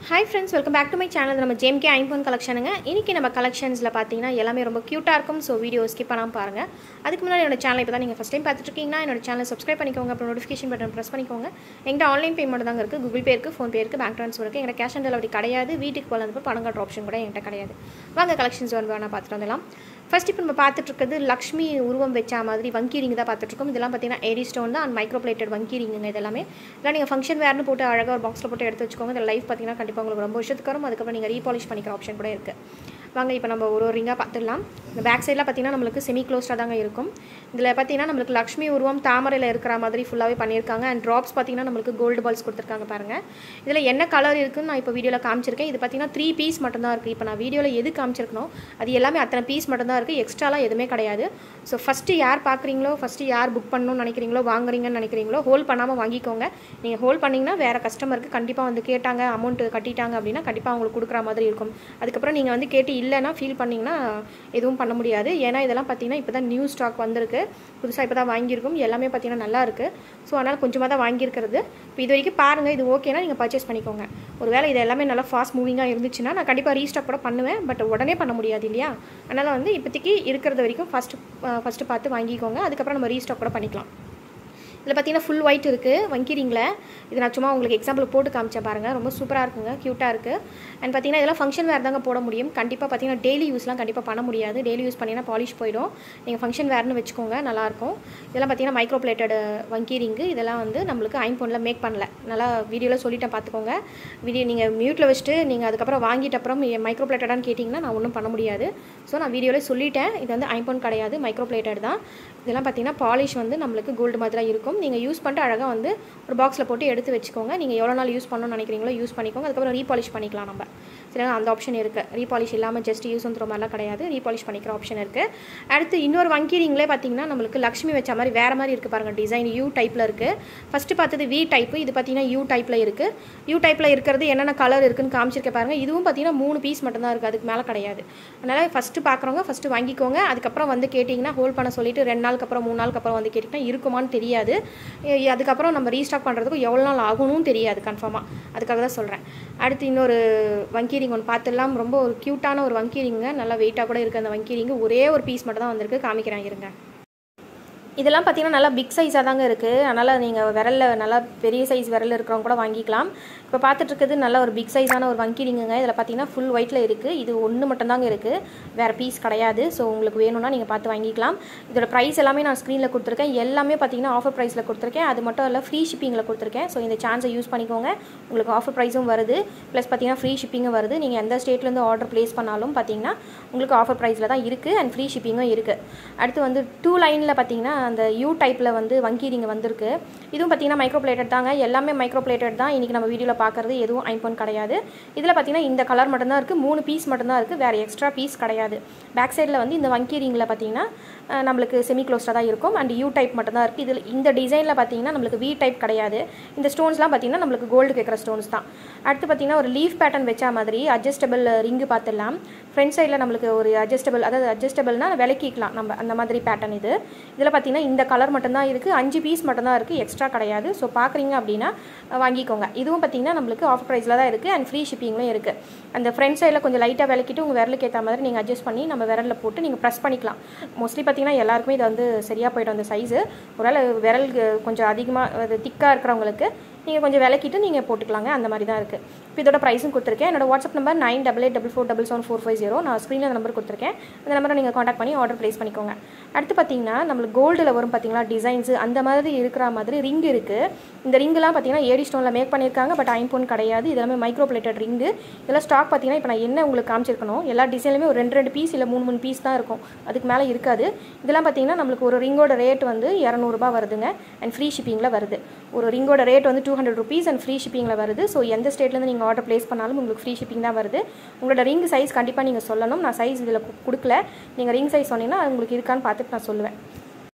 hi friends welcome back to my channel நம்ம ஜேம்கே ஐம்போன் கலெக்ஷனுங்க இன்றைக்கி நம்ம கலெக்ஷன்ஸில் பார்த்தீங்கன்னா எல்லாமே ரொம்ப க்யூட்டாக இருக்கும் ஸோ வீடியோ ஸ்கிப் பண்ணாமல் பாருங்கள் அதுக்கு முன்னாடி என்னோட சேனல் இப்போ தான் நீங்கள் ஃபஸ்ட் டைம் பார்த்துட்டு இருக்கீங்கன்னா என்னோட சேனல் சப்ஸ்கிரைப் பண்ணிக்கோங்க அப்புறம் நோட்டிஃபிகேஷன் பட்டன் ப்ரெஸ் பண்ணிக்கோங்க எங்கிட்ட ஆன்லைன் பேமெண்ட் தாங்க இருக்குது கூகுள் பே இருக்குது ஃபோன்பே இருக்குது பேங்க் ட்ரான்ஸ்ஃபர் இருக்குது எங்கிட்ட கேஷ் ஆன் டெலிவரி கிடையாது வீட்டுக்கு போகிறதுக்கு பணம் கட்டுற ஆப்ஷன் கூட என்கிட்ட கிடையாது வாங்க கலெக்ஷன்ஸ் வந்து வேணால் பார்த்துட்டு வந்துடலாம் ஃபர்ஸ்ட் இப்போ நம்ம பார்த்துட்டு இருக்கிறது லக்ஷ்மி உருவம் வச்ச மாதிரி வங்கி ரிங் தான் பார்த்துட்ருக்கோம் இதெல்லாம் பார்த்தீங்கன்னா ஏடி ஸ்டோன் தான் அண்ட் மைக்ரோ பிளேட்டட் வங்கி ரிங்குங்க இதெல்லாமே இதெல்லாம் நீங்கள் ஃபங்க்ஷன் வேர்னு போட்டு அழகாக ஒரு பாக்ஸில் போட்டு எடுத்து வச்சுக்கோங்க இந்த லைஃப் பார்த்தீங்கன்னா கண்டிப்பாக உங்களுக்கு ரொம்ப வருஷத்துக்கு வரும் அதுக்கப்புறம் நீங்கள் ரீபாலிஷ் பண்ணிக்கிற ஆப்ஷன் கூட இருக்குது வாங்க இப்போ நம்ம ஒரு ஒரு ரிங்காக பார்த்துடலாம் இந்த பேக் சைடில் பார்த்தீங்கன்னா நம்மளுக்கு செமி க்ளோஸ்டாக தாங்க இருக்கும் இதில் பார்த்தீங்கன்னா நம்மளுக்கு லக்ஷ்மி உருவம் தாமரையில் இருக்கிற மாதிரி ஃபுல்லாகவே பண்ணியிருக்காங்க அண்ட் ட்ராப்ஸ் பார்த்தீங்கன்னா நம்மளுக்கு கோல்டு பால்ஸ் கொடுத்துருக்காங்க பாருங்கள் இதில் என்ன கலர் இருக்குன்னு நான் இப்போ வீடியோவில் காமிச்சிருக்கேன் இது பார்த்தீங்கன்னா த்ரீ பீஸ் மட்டும்தான் இருக்குது இப்போ நான் வீடியோவில் எது காமிச்சிருக்கணும் அது எல்லாமே அத்தனை பீஸ் மட்டும்தான் இருக்குது எக்ஸ்ட்ராலாம் எதுவுமே கிடையாது ஸோ ஃபஸ்ட்டு யார் பார்க்குறீங்களோ ஃபஸ்ட்டு யார் புக் பண்ணணும்னு நினைக்கிறீங்களோ வாங்குறீங்கன்னு நினைக்கிறீங்களோ ஹோல்ட் பண்ணாமல் வாங்கிக்கோங்க நீங்கள் ஹோல்ட் பண்ணிங்கன்னா வேறு கஸ்டமருக்கு கண்டிப்பாக வந்து கேட்டாங்க அமௌண்ட் கட்டிட்டாங்க அப்படின்னா கண்டிப்பாக அவங்களுக்கு கொடுக்குற மாதிரி இருக்கும் அதுக்கப்புறம் நீங்கள் வந்து கேட்டு இல்லைன்னா ஃபீல் பண்ணிங்கன்னா எதுவும் பண்ண முடியாது ஏன்னா இதெல்லாம் பார்த்தீங்கன்னா இப்போ தான் நியூ ஸ்டாக் வந்திருக்கு புதுசாக இப்போ தான் வாங்கியிருக்கும் எல்லாமே பார்த்தீங்கன்னா நல்லா இருக்குது ஸோ அதனால் கொஞ்சமாக தான் வாங்கியிருக்கிறது இப்போ இது வரைக்கும் பாருங்கள் இது ஓகேனா நீங்கள் பர்ச்சேஸ் பண்ணிக்கோங்க ஒருவேளை இது எல்லாமே நல்லா ஃபாஸ்ட் மூவிங்காக இருந்துச்சுன்னா நான் கண்டிப்பாக ரீஸ்டாக் கூட பண்ணுவேன் பட் உடனே பண்ண முடியாது இல்லையா அதனால் வந்து இப்போதைக்கு இருக்கிறது வரைக்கும் ஃபஸ்ட்டு ஃபஸ்ட்டு பார்த்து வாங்கிக்கோங்க அதுக்கப்புறம் நம்ம ரீஸ்டாக் கூட பண்ணிக்கலாம் இதில் பார்த்தீங்கன்னா ஃபுல் ஒயிட் இருக்குது வங்கிரிங்கில் இது நான் சும்மா உங்களுக்கு எக்ஸாம்பிள் போட்டு காமிச்சேன் பாருங்கள் ரொம்ப சூப்பராக இருக்குங்க க்யூட்டாக இருக்குது அண்ட் பார்த்தீங்கன்னா இதெல்லாம் ஃபங்க்ஷன் வேறு தாங்க போட முடியும் கண்டிப்பாக பார்த்தீங்கன்னா டெய்லி யூஸ்லாம் கண்டிப்பாக பண்ண முடியாது டெய்லி யூஸ் பண்ணிங்கன்னா பாலிஷ் போயிடும் நீங்கள் ஃபங்க்ஷன் வேர்னு வச்சுக்கோங்க நல்லாயிருக்கும் இதெல்லாம் பார்த்தீங்கன்னா மைக்ரோ பிளேட்டட் வங்கி ரிங்கு இதெல்லாம் வந்து நம்மளுக்கு ஐம்போனில் மேக் பண்ணல நல்லா வீடியோவில் சொல்லிட்டேன் பார்த்துக்கோங்க வீடியோ நீங்கள் மியூட்டில் வச்சுட்டு நீங்கள் அதுக்கப்புறம் வாங்கிட்ட அப்புறம் மைக்ரோ பிளேட்டடான்னு கேட்டிங்கன்னா நான் ஒன்றும் பண்ண முடியாது ஸோ நான் வீடியோவில் சொல்லிட்டேன் இது வந்து ஐம்போன் கிடையாது மைக்ரோ பிளேட்டட் தான் இதெல்லாம் பார்த்தீங்கன்னா பாலிஷ் வந்து நம்மளுக்கு கோல்டு மாதிரி தான் இருக்கும் நீங்கள் யூஸ் பண்ணிட்டு அழகாக வந்து ஒரு பாக்ஸில் போட்டு எடுத்து வச்சுக்கோங்க நீங்கள் எவ்வளோ நாள் யூஸ் பண்ணணும்னு நினைக்கிறீங்களோ யூஸ் பண்ணிக்கோங்க அதுக்கப்புறம் ரீபாலிஷ் பண்ணிக்கலாம் நம்ம சரிங்களா அந்த ஆப்ஷன் இருக்குது ரீபாலிஷ் இல்லாமல் ஜஸ்ட் யூஸ் பண்ணுற மாதிரிலாம் கிடையாது ரீபாலிஷ் பண்ணிக்கிற ஆப்ஷன் இருக்குது அடுத்து இன்னொரு வங்கி ரிங்லேயே பார்த்தீங்கன்னா நம்மளுக்கு லக்ஷ்மி வச்ச மாதிரி வேறு மாதிரி இருக்குது பாருங்கள் டிசைன் யூ டைப்பில் இருக்குது ஃபஸ்ட்டு பார்த்தது வி டைப்பு இது பார்த்தீங்கன்னா யூ டைப்பில் இருக்குது யூ டைப்பில் இருக்கிறது என்னென்ன கலர் இருக்குன்னு காமிச்சிருக்க பாருங்கள் இதுவும் பார்த்தீங்கன்னா மூணு பீஸ் மட்டும்தான் இருக்குது அதுக்கு மேலே கிடையாது அதனால் ஃபஸ்ட்டு பார்க்குறவங்க ஃபஸ்ட்டு வாங்கிக்கோங்க அதுக்கப்புறம் வந்து கேட்டிங்கன்னா ஹோல்ட் பண்ண சொல்லிட்டு ரெண்டு நாளுக்கு அப்புறம் மூணு நாளுக்கு அப்புறம் வந்து கேட்டிங்கன்னா இருக்குமான்னு தெரியாது அதுக்கப்புறம் நம்ம ரீஸ்டாக் பண்ணுறதுக்கு எவ்வளோ நாள் ஆகணும்னு தெரியாது கன்ஃபார்மாக அதுக்காக தான் சொல்கிறேன் அடுத்து இன்னொரு வங்கி ரிங் ஒன்று பார்த்துடலாம் ரொம்ப ஒரு க்யூட்டான ஒரு வங்கி ரிங்க நல்லா வெயிட்டாக கூட இருக்குது அந்த வங்கி ரிங்கு ஒரே ஒரு பீஸ் மட்டும் தான் வந்திருக்கு காமிக்கிறேன் இருங்க இதெல்லாம் பார்த்தீங்கன்னா நல்லா பிக் சைஸாக தாங்க இருக்குது அதனால் நீங்கள் விரலில் நல்லா பெரிய சைஸ் விரல் இருக்கிறவங்க கூட வாங்கிக்கலாம் இப்போ பார்த்துட்ருக்குது நல்ல ஒரு பிக் சைஸான ஒரு வங்கி ரிங்குங்க இதில் பார்த்தீங்கன்னா ஃபுல் ஒயிட்டில் இருக்குது இது ஒன்று மட்டும்தாங்க இருக்குது வேறு பீஸ் கிடையாது ஸோ உங்களுக்கு வேணும்னா நீங்கள் பார்த்து வாங்கிக்கலாம் இதோட ப்ரைஸ் எல்லாமே நான் ஸ்க்ரீனில் கொடுத்துருக்கேன் எல்லாமே பார்த்தீங்கன்னா ஆஃபர் ப்ரைஸில் கொடுத்துருக்கேன் அது மட்டும் இல்லை ஃப்ரீ ஷிப்பிங்கில் கொடுத்துருக்கேன் ஸோ இந்த சான்ஸை யூஸ் பண்ணிக்கோங்க உங்களுக்கு ஆஃபர் ப்ரைஸும் வருது ப்ளஸ் பார்த்தீங்கன்னா ஃப்ரீ ஷிப்பிங்கும் வருது நீங்கள் எந்த ஸ்டேட்லேருந்து ஆர்டர் ப்ளேஸ் பண்ணாலும் பார்த்தீங்கன்னா உங்களுக்கு ஆஃபர் ப்ரைஸில் தான் இருக்குது அண்ட் ஃப்ரீ ஷிப்பிங்கும் இருக்குது அடுத்து வந்து டூ லைனில் பார்த்தீங்கன்னா அந்த யூ டைப்பில் வந்து வங்கி ரிங் வந்திருக்கு இதுவும் பார்த்தீங்கன்னா மைக்ரோ பிளேட்டட் தாங்க எல்லாமே மைக்ரோ பிளேட்டட் தான் இன்றைக்கி நம்ம வீடியோவில் பார்க்குறது எதுவும் ஐம்போன் கிடையாது இதில் பார்த்தீங்கன்னா இந்த கலர் மட்டும்தான் இருக்குது மூணு பீஸ் மட்டும்தான் இருக்குது வேறு எக்ஸ்ட்ரா பீஸ் கிடையாது பேக் சைடில் வந்து இந்த வங்கி ரிங்கில் பார்த்தீங்கன்னா நம்மளுக்கு செமி க்ளோஸ்டாக தான் இருக்கும் அண்ட் யூ டைப் மட்டும்தான் இருக்குது இதில் இந்த டிசைனில் பார்த்தீங்கன்னா நம்மளுக்கு வி டைப் கிடையாது இந்த ஸ்டோன்ஸ்லாம் பார்த்தீங்கன்னா நம்மளுக்கு கோல்டு கேட்குற ஸ்டோன்ஸ் தான் அடுத்து பார்த்தீங்கன்னா ஒரு லீஃப் பேட்டர்ன் வச்சா மாதிரி அட்ஜஸ்டபிள் ரிங்கு பார்த்துடலாம் ஃப்ரண்ட் சைடில் நம்மளுக்கு ஒரு அட்ஜஸ்டபிள் அதாவது அட்ஜஸ்டபிள்னா விலக்கிக்கலாம் நம்ம அந்த மாதிரி பேட்டர்ன் இது இதில் பார்த்தீங்கன்னா இந்த கலர் மட்டும்தான் இருக்குது அஞ்சு பீஸ் மட்டும்தான் இருக்குது எக்ஸ்ட்ரா கிடையாது ஸோ பார்க்குறீங்க அப்படின்னா வாங்கிக்கோங்க இதுவும் பார்த்தீங்கன்னா நம்மளுக்கு ஆஃபர் ப்ரைஸில் தான் இருக்குது அண்ட் ஃப்ரீ ஷிப்பிங்லையும் இருக்குது அந்த ஃப்ரண்ட் சைடில் கொஞ்சம் லைட்டாக விளக்கிட்டு உங்கள் விரலுக்கு ஏற்ற மாதிரி நீங்கள் அட்ஜஸ்ட் பண்ணி நம்ம விரலில் போட்டு நீங்கள் ப்ரெஸ் பண்ணிக்கலாம் மோஸ்ட்லி பார்த்தீங்கன்னா எல்லாருக்குமே இது வந்து சரியாக போய்டும் அந்த சைஸு ஒருவேளை விரல் கொஞ்சம் அதிகமாக அது திக்காக இருக்கிறவங்களுக்கு நீங்கள் கொஞ்சம் விளக்கிட்டு நீங்கள் போட்டுக்கலாங்க அந்த மாதிரி தான் இருக்குது இப்போ இதோட ப்ரைஸும் கொடுத்துருக்கேன் என்னோட WhatsApp number nine double eight double four double seven four five zero நான் ஸ்க்ரீனில் அந்த நம்பர் கொடுத்துருக்கேன் அந்த நம்பரை நீங்கள் காண்டாக்ட் பண்ணி ஆர்டர் ப்ளேஸ் பண்ணிக்கோங்க அடுத்து பார்த்தீங்கன்னா நம்மளுக்கு கோல்டில் வரும் பார்த்தீங்களா டிசைன்ஸு அந்த மாதிரி இருக்கிற மாதிரி ரிங் இருக்குது இந்த ரிங்கெலாம் பார்த்தீங்கன்னா ஏடி ஸ்டோனில் மேக் பண்ணியிருக்காங்க பட் ஐம்போன் கிடையாது இதெல்லாமே மைக்ரோ பிளேட்டட் ரிங்கு இதெல்லாம் ஸ்டாக் பார்த்தீங்கன்னா இப்போ நான் என்ன உங்களுக்கு காமிச்சிருக்கணும் எல்லா டிசைன்லையுமே ஒரு ரெண்டு ரெண்டு பீஸ் இல்லை மூணு மூணு பீஸ் தான் இருக்கும் அதுக்கு மேலே இருக்காது இதெல்லாம் பார்த்தீங்கன்னா நம்மளுக்கு ஒரு ரிங்கோட ரேட் வந்து இரநூறுபா வருதுங்க அண்ட் ஃப்ரீ ஷிப்பிங்கில் வருது ஒரு ரிங்கோட ரேட் வந்து two hundred rupees and free ஷிப்பிங்கில் வருது ஸோ எந்த ஸ்டேட்லேருந்து நீங்கள் ஆர்டர் ப்ளேஸ் பண்ணாலும் உங்களுக்கு ஃப்ரீ ஷிப்பிங் தான் வருது உங்களோட ரிங் சைஸ் கண்டிப்பாக நீங்கள் சொல்லணும் நான் சைஸ் இதில் கொடுக்கல நீங்கள் ரிங் சைஸ் சொன்னீங்கன்னா உங்களுக்கு இருக்கான்னு பார்த்துட்டு நான் சொல்லுவேன்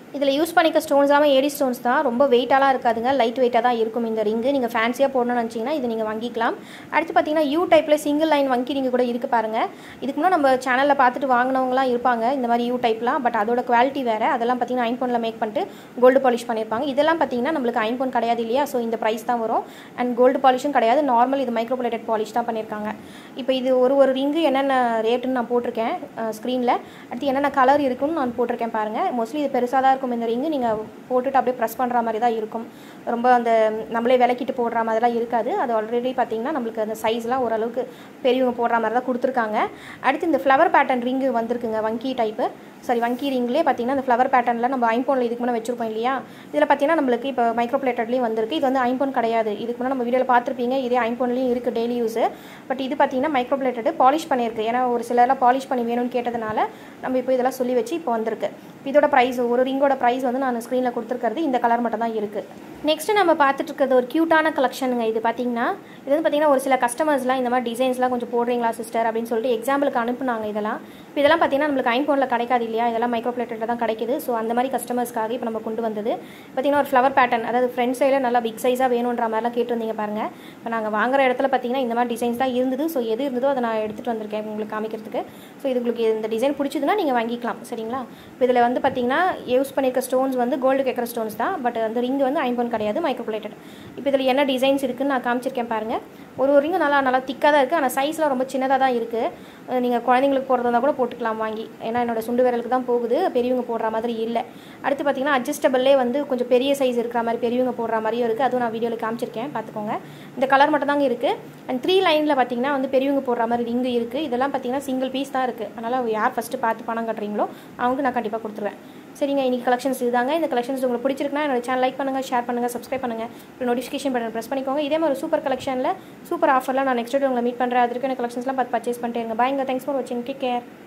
இதில் யூஸ் பண்ணிக்க ஸ்டோன்ஸ் எல்லாமே ஏடி ஸ்டோன்ஸ் தான் ரொம்ப வெயிட்டாலாம் இருக்காதுங்க லைட் வெயிட்டாக தான் இருக்கும் இந்த ரிங்கு நீங்கள் ஃபேன்சியாக போடணும்னு நினச்சிங்கன்னா இது நீங்கள் வாங்கிக்கலாம் அடுத்து பார்த்தீங்கன்னா யூ டைப்பில் சிங்கிள் லைன் வங்கி ரிங்கு கூட இருக்குது பாருங்கள் இதுக்கு முன்னாடி நம்ம சேனலில் பார்த்துட்டு வாங்கினவங்களாம் இருப்பாங்க இந்த மாதிரி யூ டைப்லாம் பட் அதோட குவாலிட்டி வேறு அதெல்லாம் பார்த்தீங்கன்னா ஐம்பொனில் மேக் பண்ணிட்டு கோல்டு பாலிஷ் பண்ணியிருப்பாங்க இதெல்லாம் பார்த்தீங்கன்னா நம்மளுக்கு ஐம்பொன் கிடையாது இல்லையா ஸோ இந்த ப்ரைஸ் தான் வரும் அண்ட் கோல்டு பாலிஷும் கிடையாது நார்மல் இது மைக்ரோபிளேட்டட் பாலிஷ் தான் பண்ணியிருக்காங்க இப்போ இது ஒரு ஒரு ரிங்கு என்னென்ன ரேட்டுன்னு நான் போட்டிருக்கேன் ஸ்க்ரீனில் அடுத்து என்னென்ன கலர் இருக்குன்னு நான் போட்டிருக்கேன் பாருங்கள் மோஸ்ட்லி இது பெருசாக தான் இருக்கும் இந்த ரிங்கு நீங்கள் போட்டுட்டு அப்படியே ப்ரெஸ் பண்ணுற மாதிரி தான் இருக்கும் ரொம்ப அந்த நம்மளே விளக்கிட்டு போடுற மாதிரிலாம் இருக்காது அது ஆல்ரெடி பார்த்தீங்கன்னா நம்மளுக்கு அந்த சைஸ்லாம் ஓரளவுக்கு பெரியவங்க போடுற மாதிரி தான் கொடுத்துருக்காங்க அடுத்து இந்த ஃப்ளவர் பேட்டர்ன் ரிங்கு வந்திருக்குங்க வங்கி டைப்பு சாரி வங்கி ரிங்லேயே பார்த்தீங்கன்னா அந்த ஃப்ளவர் பேட்டர்னில் நம்ம ஐம்போனில் இதுக்கு முன்னே வச்சிருப்போம் இல்லையா இதில் பார்த்தீங்கன்னா நம்மளுக்கு இப்போ மைக்ரோ பிளேட்டட்லேயும் வந்திருக்கு இது வந்து ஐம்போன் கிடையாது இதுக்கு முன்னே நம்ம வீடியோவில் பார்த்துருப்பீங்க இதே ஐம்போன்லேயும் இருக்குது டெய்லி யூஸு பட் இது பார்த்தீங்கன்னா மைக்ரோ பிளேட்டட் பாலிஷ் பண்ணியிருக்கு ஏன்னா ஒரு சிலர்லாம் பாலிஷ் பண்ணி வேணும்னு கேட்டதுனால நம்ம இப்போ இதெல்லாம் சொல்லி வச்சு இப்போ வந்திருக்கு இதோட ப்ரைஸ் ஒரு ரிங்கோட ப்ரைஸ் வந்து நான் ஸ்க்ரீனில் கொடுத்துருக்கிறது இந்த கலர் மட்டும் தான் இருக்குது நெக்ஸ்ட் நம்ம பார்த்துட்டு இருக்கிறது ஒரு க்யூட்டான கலெக்ஷனுங்க இது பார்த்தீங்கன்னா இது வந்து பார்த்தீங்கன்னா ஒரு சில கஸ்டமர்ஸ்லாம் இந்த மாதிரி டிசைன்ஸ்லாம் கொஞ்சம் போடுறீங்களா சிஸ்டர் அப்படின்னு சொல்லிட்டு எக்ஸாம்பிளுக்கு அனுப்புனாங்க இதெல்லாம் இப்போ இதெல்லாம் பார்த்தீங்கன்னா நம்மளுக்கு ஐம்போனில் கிடைக்காது இல்லையா இதெல்லாம் மைக்ரோ பிளேட்டட் தான் கிடைக்குது ஸோ அந்த மாதிரி கஸ்டமர்ஸ்க்காக இப்போ நம்ம கொண்டு வந்தது பார்த்தீங்கன்னா ஒரு ஃப்ளவர் பேட்டர்ன் அதாவது ஃப்ரண்ட் சைடில் நல்லா பிக் சைஸாக வேணுன்ற மாதிரிலாம் கேட்டிருந்தீங்க பாருங்கள் இப்போ நாங்கள் வாங்குற இடத்துல பார்த்தீங்கன்னா இந்த மாதிரி டிசைன்ஸ் தான் இருந்தது ஸோ எது இருந்ததோ அதை நான் எடுத்துகிட்டு வந்திருக்கேன் உங்களுக்கு காமிக்கிறதுக்கு ஸோ இது உங்களுக்கு இந்த டிசைன் பிடிச்சதுன்னா நீங்கள் வாங்கிக்கலாம் சரிங்களா இப்போ இதில் வந்து பார்த்தீங்கன்னா யூஸ் பண்ணியிருக்க ஸ்டோன்ஸ் வந்து கோல்டு கேட்குற ஸ்டோன்ஸ் தான் பட் அந்த ரிங் வந்து ஐம்போன் கிடையாது மைக்ரோ பிளேட்டட் இப்போ இதில் என்ன டிசைன்ஸ் இருக்குன்னு நான் காமிச்சிருக்கேன் பாருங்கள் ஒரு ஒரு ரிங்கு நல்லா நல்லா திக்காக தான் இருக்குது ஆனால் சைஸ்லாம் ரொம்ப சின்னதாக தான் இருக்குது நீங்கள் குழந்தைங்களுக்கு போடுறதா கூட போட்டுக்கலாம் வாங்கி ஏன்னா என்னோட சுண்டு விரலுக்கு தான் போகுது பெரியவங்க போடுற மாதிரி இல்லை அடுத்து பார்த்தீங்கன்னா அட்ஜஸ்டபிளே வந்து கொஞ்சம் பெரிய சைஸ் இருக்கிற மாதிரி பெரியவங்க போடுற மாதிரியும் இருக்குது அதுவும் நான் வீடியோவில் காமிச்சிருக்கேன் பார்த்துக்கோங்க இந்த கலர் மட்டும் தாங்க இருக்குது அண்ட் த்ரீ லைனில் பார்த்தீங்கன்னா வந்து பெரியவங்க போடுற மாதிரி ரிங்கு இருக்குது இதெல்லாம் பார்த்தீங்கன்னா சிங்கிள் பீஸ் தான் இருக்குது அதனால் யார் ஃபஸ்ட்டு பார்த்து பணம் கட்டுறீங்களோ அவங்க நான் கண்டிப்பாக கொடுத்துருவேன் சரிங்க இன்றைக்கி கலெக்ஷன்ஸ் இதுதாங்க இந்த கலெக்ஷன்ஸ் உங்களுக்கு பிடிச்சிருக்குன்னா என்னோட சேனல் லைக் பண்ணுங்கள் ஷேர் பண்ணுங்கள் சப்ஸ்கிரைப் பண்ணுங்கள் அப்புறம் நோட்டிஃபிகேஷன் பட்டன் ப்ரெஸ் பண்ணிக்கோங்க இதே மாதிரி சூப்பர் கலெக்ஷனில் சூப்பர் ஆஃபரில் நான் நெக்ஸ்ட் உங்களை மீட் பண்ணுறேன் அதுக்கு எனக்கு கலெக்ஷன்ஸ்லாம் பார்த்து பர்ச்சேஸ் பண்ணிட்டே இருங்க பாய்ங்க தேங்க்ஸ் ஃபார் வாட்சிங் டேக் கேர்